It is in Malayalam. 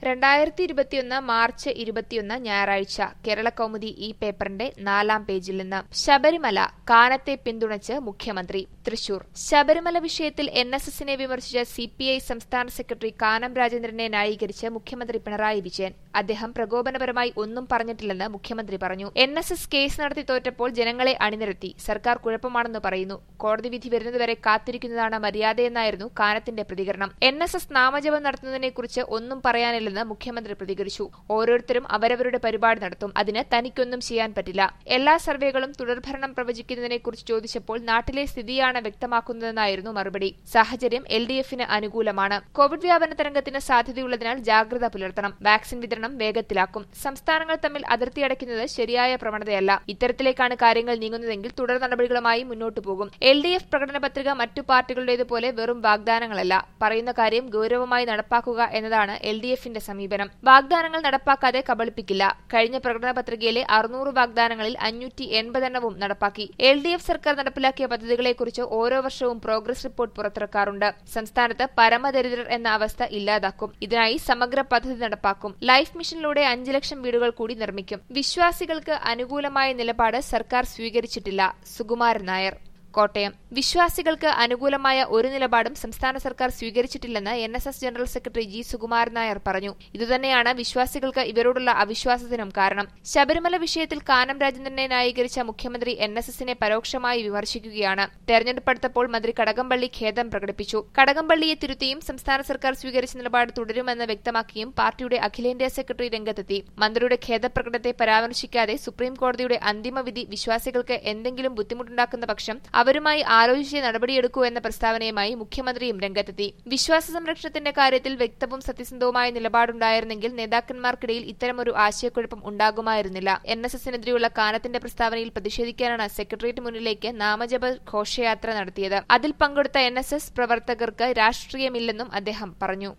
രണ്ടായിരത്തി ഇരുപത്തിയൊന്ന് മാർച്ച് ഇരുപത്തിയൊന്ന് ഞായറാഴ്ച കേരള കൗമുദി ഈ പേപ്പറിന്റെ നാലാം പേജിൽ നിന്ന് ശബരിമല കാനത്തെ പിന്തുണച്ച് മുഖ്യമന്ത്രി തൃശൂർ ശബരിമല വിഷയത്തിൽ എൻ എസ് എസിനെ വിമർശിച്ച സി പി ഐ സംസ്ഥാന സെക്രട്ടറി കാനം രാജേന്ദ്രനെ ന്യായീകരിച്ച് മുഖ്യമന്ത്രി പിണറായി വിജയൻ അദ്ദേഹം പ്രകോപനപരമായി ഒന്നും പറഞ്ഞിട്ടില്ലെന്ന് മുഖ്യമന്ത്രി പറഞ്ഞു എൻ എസ് എസ് കേസ് നടത്തി തോറ്റപ്പോൾ ജനങ്ങളെ അണിനിരത്തി സർക്കാർ കുഴപ്പമാണെന്ന് പറയുന്നു കോടതി വിധി വരുന്നതുവരെ കാത്തിരിക്കുന്നതാണ് മര്യാദയെന്നായിരുന്നു കാനത്തിന്റെ പ്രതികരണം എൻ എസ് എസ് നാമജപം നടത്തുന്നതിനെക്കുറിച്ച് ഒന്നും പറയാനില്ലെന്ന് മുഖ്യമന്ത്രി പ്രതികരിച്ചു ഓരോരുത്തരും അവരവരുടെ പരിപാടി നടത്തും അതിന് തനിക്കൊന്നും ചെയ്യാൻ പറ്റില്ല എല്ലാ സർവേകളും തുടർഭരണം പ്രവചിക്കുന്നതിനെക്കുറിച്ച് ചോദിച്ചപ്പോൾ നാട്ടിലെ സ്ഥിതിയാണ് വ്യക്തമാക്കുന്നതെന്നായിരുന്നു മറുപടി സാഹചര്യം എൽ ഡി എഫിന് അനുകൂലമാണ് കോവിഡ് വ്യാപന തരംഗത്തിന് സാധ്യതയുള്ളതിനാൽ ജാഗ്രത പുലർത്തണം വാക്സിൻ വിതരണം വേഗത്തിലാക്കും സംസ്ഥാനങ്ങൾ തമ്മിൽ അതിർത്തി അടയ്ക്കുന്നത് ശരിയായ പ്രവണതയല്ല ഇത്തരത്തിലേക്കാണ് കാര്യങ്ങൾ നീങ്ങുന്നതെങ്കിൽ തുടർ നടപടികളുമായി മുന്നോട്ടു പോകും എൽ ഡി എഫ് പ്രകടന പത്രിക മറ്റു പാർട്ടികളുടേതുപോലെ വെറും വാഗ്ദാനങ്ങളല്ല പറയുന്ന കാര്യം ഗൌരവമായി നടപ്പാക്കുക എന്നതാണ് എൽ ഡി എഫിന്റെ സമീപനം വാഗ്ദാനങ്ങൾ നടപ്പാക്കാതെ കബളിപ്പിക്കില്ല കഴിഞ്ഞ പ്രകടന പത്രികയിലെ അറുന്നൂറ് വാഗ്ദാനങ്ങളിൽ അഞ്ഞൂറ്റി എൺപതെണ്ണവും നടപ്പാക്കി എൽ ഡി എഫ് സർക്കാർ നടപ്പിലാക്കിയ പദ്ധതികളെക്കുറിച്ച് ഓരോ വർഷവും പ്രോഗ്രസ് റിപ്പോർട്ട് പുറത്തിറക്കാറുണ്ട് സംസ്ഥാനത്ത് പരമദരിദ്രർ എന്ന അവസ്ഥ ഇല്ലാതാക്കും ഇതിനായി സമഗ്ര പദ്ധതി നടപ്പാക്കും ലൈഫ് മിഷനിലൂടെ അഞ്ച് ലക്ഷം വീടുകൾ കൂടി നിർമ്മിക്കും വിശ്വാസികൾക്ക് അനുകൂലമായ നിലപാട് സർക്കാർ സ്വീകരിച്ചിട്ടില്ല സുകുമാരൻ നായർ കോട്ടയം വിശ്വാസികൾക്ക് അനുകൂലമായ ഒരു നിലപാടും സംസ്ഥാന സർക്കാർ സ്വീകരിച്ചിട്ടില്ലെന്ന് N S S general secretary G Sukumaran Nair പറഞ്ഞു ഇതുതന്നെയാണ് വിശ്വാസികൾക്ക് ഇവരോടുള്ള അവിശ്വാസത്തിനും കാരണം ശബരിമല വിഷയത്തിൽ കാനം രാജേന്ദ്രനെ ന്യായീകരിച്ച മുഖ്യമന്ത്രി എൻ എസ് എസിനെ പരോക്ഷമായി വിമർശിക്കുകയാണ് തെരഞ്ഞെടുപ്പെടുത്തപ്പോൾ മന്ത്രി കടകംപള്ളി ഖേദം പ്രകടിപ്പിച്ചു കടകംപള്ളിയെ തിരുത്തിയും സംസ്ഥാന സർക്കാർ സ്വീകരിച്ച നിലപാട് തുടരുമെന്ന് വ്യക്തമാക്കിയും പാർട്ടിയുടെ അഖിലേന്ത്യാ സെക്രട്ടറി രംഗത്തെത്തി മന്ത്രിയുടെ ഖേദപ്രകടനത്തെ പരാമർശിക്കാതെ സുപ്രീം കോടതിയുടെ അന്തിമവിധി വിശ്വാസികൾക്ക് എന്തെങ്കിലും ബുദ്ധിമുട്ടുണ്ടാക്കുന്ന പക്ഷം അവരുമായി ആലോചിച്ച് നടപടിയെടുക്കൂ എന്ന പ്രസ്താവനയുമായി മുഖ്യമന്ത്രിയും രംഗത്തെത്തി വിശ്വാസ സംരക്ഷണത്തിന്റെ കാര്യത്തിൽ വ്യക്തവും സത്യസന്ധവുമായ നിലപാടുണ്ടായിരുന്നെങ്കിൽ നേതാക്കന്മാർക്കിടയിൽ ഇത്തരമൊരു ആശയക്കുഴപ്പം ഉണ്ടാകുമായിരുന്നില്ല എൻ എസ് എസിനെതിരെയുള്ള കാനത്തിന്റെ പ്രസ്താവനയിൽ പ്രതിഷേധിക്കാനാണ് സെക്രട്ടേറിയറ്റ് മുന്നിലേക്ക് നാമജപ ഘോഷയാത്ര നടത്തിയത് അതിൽ പങ്കെടുത്ത എൻ എസ് എസ് പ്രവർത്തകർക്ക് രാഷ്ട്രീയമില്ലെന്നും അദ്ദേഹം പറഞ്ഞു